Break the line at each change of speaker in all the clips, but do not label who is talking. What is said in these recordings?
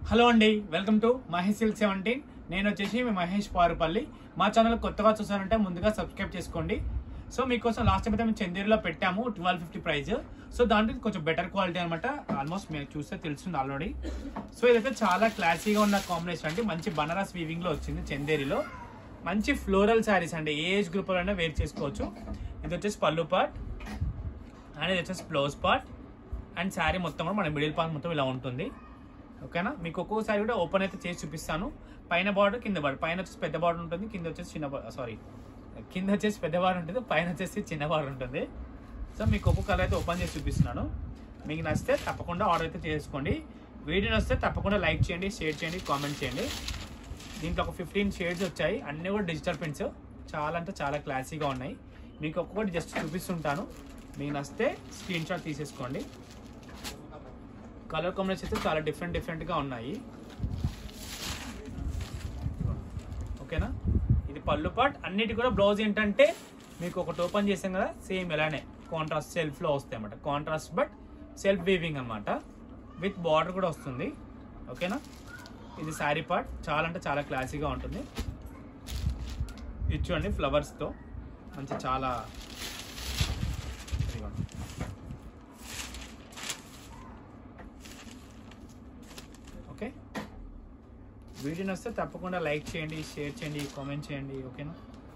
Hello అండి welcome to Mahesh silk seventeen నేను వచ్చేసి మీ మహేష్ పారుపల్లి మా ఛానల్ కొత్తగా చూసారంటే ముందుగా సబ్స్క్రైబ్ చేసుకోండి సో మీకోసం లాస్ట్ టైం అయితే మేము చందేరిలో పెట్టాము ట్వెల్వ్ ఫిఫ్టీ ప్రైస్ సో దాంట్లో ఇది కొంచెం బెటర్ క్వాలిటీ అనమాట ఆల్మోస్ట్ మీరు చూస్తే తెలుస్తుంది ఆల్రెడీ సో ఇదైతే చాలా క్లాసీగా ఉన్న కాంబినేషన్ అంటే మంచి బనారస్ వీవింగ్ లో వచ్చింది చందేరిలో మంచి ఫ్లోరల్ శారీస్ అండి ఏ ఏజ్ గ్రూప్ అయినా వేర్ చేసుకోవచ్చు ఇది వచ్చేసి పళ్ళు పార్ట్ అండ్ ఇది వచ్చేసి బ్లౌజ్ పార్ట్ అండ్ శారీ మొత్తం కూడా మన మిడిల్ పార్ట్ మొత్తం ఇలా ఉంటుంది ఓకేనా మీకు ఒక్కొక్కసారి కూడా ఓపెన్ అయితే చేసి చూపిస్తాను పైన బార్డర్ కింద బార్డర్ పైన వచ్చేసి పెద్ద బార్డర్ ఉంటుంది కింద వచ్చేసి చిన్న సారీ కింద వచ్చేసి పెద్ద బార్డర్ ఉంటుంది పైన వచ్చేసి చిన్న బార్డర్ ఉంటుంది సో మీకు ఒక్కొక్క కలర్ అయితే ఓపెన్ చేసి చూపిస్తున్నాను మీకు నచ్చితే తప్పకుండా ఆర్డర్ అయితే చేసుకోండి వీడియో నచ్చితే తప్పకుండా లైక్ చేయండి షేర్ చేయండి కామెంట్ చేయండి దీంట్లో ఒక ఫిఫ్టీన్ షేడ్స్ వచ్చాయి అన్నీ కూడా డిజిటల్ ప్రింట్స్ చాలా అంటే చాలా క్లాసీగా ఉన్నాయి మీకు ఒక్కొక్కటి జస్ట్ చూపిస్తుంటాను మీకు నచ్చితే స్క్రీన్ షాట్ తీసేసుకోండి కలర్ కాంబినేషన్ అయితే చాలా డిఫరెంట్ డిఫరెంట్గా ఉన్నాయి ఓకేనా ఇది పళ్ళు పార్ట్ అన్నిటి కూడా బ్లౌజ్ ఏంటంటే మీకు ఒకటి ఓపెన్ చేసాం కదా సేమ్ ఇలానే కాంట్రాస్ట్ సెల్ఫ్లో వస్తాయి అన్నమాట కాంట్రాస్ట్ బట్ సెల్ఫ్ వీవింగ్ అన్నమాట విత్ బార్డర్ కూడా వస్తుంది ఓకేనా ఇది శారీ పార్ట్ చాలా అంటే చాలా క్లాసీగా ఉంటుంది ఇది చూడండి ఫ్లవర్స్తో మంచి చాలా ఇదిగోండి. ఓకే వీడియో వస్తే తప్పకుండా లైక్ చేయండి షేర్ చేయండి కామెంట్ చేయండి ఓకేనా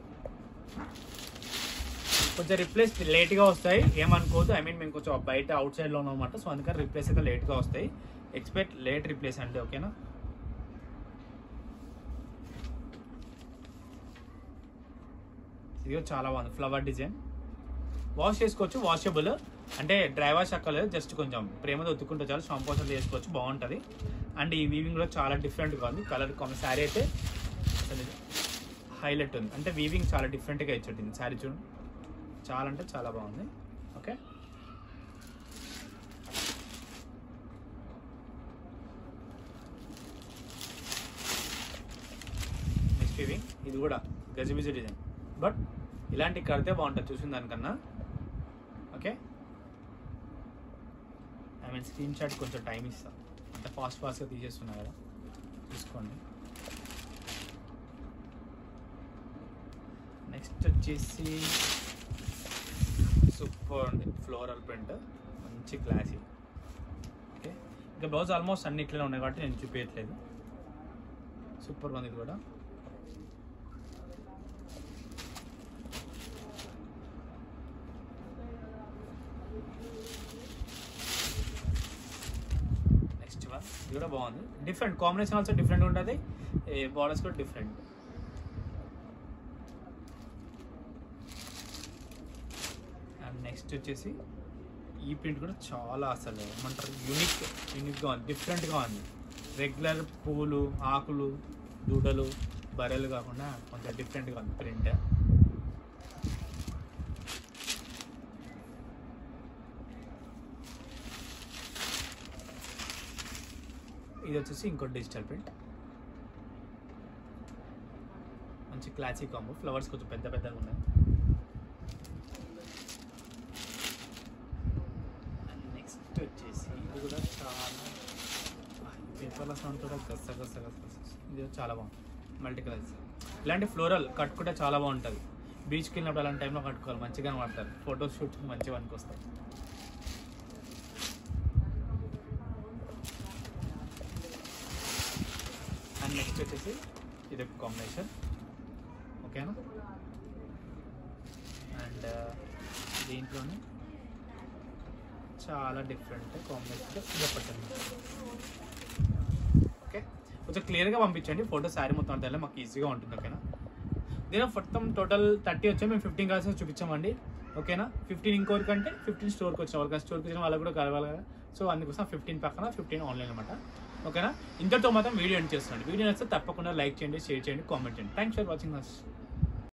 కొంచెం రిప్లేస్ లేట్గా వస్తాయి ఏమనుకోవద్దు ఐ మీన్ మేము కొంచెం బయట అవుట్ సైడ్లో ఉన్నామన్నమాట సో అందుకని రిప్లేస్ అయితే లేట్గా వస్తాయి ఎక్స్పెక్ట్ లేట్ రిప్లేస్ అంటే ఓకేనా ఇది చాలా బాగుంది ఫ్లవర్ డిజైన్ వాష్ చేసుకోవచ్చు వాషబుల్ అంటే డ్రై వాష్ అక్కర్లేదు జస్ట్ కొంచెం ప్రేమతో ఉత్తుకుంటే చాలు షాంపూ అసలు చేసుకోవచ్చు బాగుంటుంది అండ్ ఈ వీవింగ్ కూడా చాలా డిఫరెంట్గా ఉంది కలర్ శారీ అయితే హైలైట్ ఉంది అంటే వీవింగ్ చాలా డిఫరెంట్గా ఇచ్చాడు శారీ చూడండి చాలా అంటే చాలా బాగుంది ఓకే నెక్స్ట్ వీవింగ్ ఇది కూడా గజిబిజి డిజైన్ బట్ ఇలాంటి కడితే బాగుంటుంది చూసిన దానికన్నా okay I mean screen shot కొంచెం టైం ఇస్తా అంటే ఫాస్ట్ ఫాస్ట్గా తీసేస్తున్నా కదా చూసుకోండి నెక్స్ట్ వచ్చేసి సూపర్ ఉంది ఫ్లోరల్ ప్రింట్ మంచి క్లాసీ ఓకే ఇంకా బ్లౌజ్ ఆల్మోస్ట్ అన్ని ఇట్లనే ఉన్నాయి కాబట్టి నేను చూపించట్లేదు సూపర్ ఉంది ఇది కూడా నెక్స్ట్ వన్ ఇది కూడా బాగుంది డిఫరెంట్ కాంబినేషన్ ఆల్సో డిఫరెంట్ ఉంటుంది బార్డర్స్ కూడా డిఫరెంట్ అండ్ నెక్స్ట్ వచ్చేసి ఈ ప్రింట్ కూడా చాలా అసలు ఏమంటారు యూనిక్ యూనిక్గా ఉంది డిఫరెంట్గా ఉంది రెగ్యులర్ పూలు ఆకులు దూడలు బర్రెలు కాకుండా కొంచెం డిఫరెంట్గా ఉంది ప్రింట్ ఇది వచ్చేసి ఇంకో డిజిటల్ ప్రింట్ మంచి క్లాసిక్ కాంబో ఫ్లవర్స్ కొంచెం పెద్ద పెద్దగా ఉన్నాయి నెక్స్ట్ వచ్చేసి ఇది కూడా చాలా పేపర్ల సౌండ్ కూడా గస్స గస్స గస్స గస్స. ఇది చాలా బాగుంది మల్టీ కలర్స్ ఇలాంటి ఫ్లోరల్ కట్ కూడా చాలా బాగుంటుంది బీచ్కి వెళ్ళినప్పుడు అలాంటి టైంలో కట్టుకోవాలి మంచిగా వాడతారు ఫోటో షూట్ మంచిగా పనికొస్తాయి అండ్ నెక్స్ట్ వచ్చేసి ఇది ఒక కాంబినేషన్ ఓకేనా అండ్ దీంట్లోనే చాలా డిఫరెంట్ కాంబినేషన్ ఇది ఒకటి ఓకే కొంచెం క్లియర్గా పంపించండి ఫోటో శారీ మొత్తం అంతా మాకు ఈజీగా ఉంటుంది ఓకేనా దీని మొత్తం టోటల్ థర్టీ వచ్చాయి మేము ఫిఫ్టీన్ కలర్స్ చూపించామండి ఓకేనా ఫిఫ్టీన్ ఇంకోరికి అంటే ఫిఫ్టీన్ స్టోర్కి వచ్చిన వాళ్ళకి స్టోర్కి వచ్చిన వాళ్ళకి కూడా కలవాలి కదా సో అందుకోసం ఫిఫ్టీన్ పక్కన ఫిఫ్టీన్ ఆన్లైన్ అనమాట ఓకేనా ఇంతతో మాత్రం వీడియో ఎండ్ చేస్తున్నాడు వీడియో నచ్చితే తప్పకుండా లైక్ చేయండి షేర్ చేయండి కామెంట్ చేయండి థ్యాంక్స్ ఫర్ వాచింగ్ అస్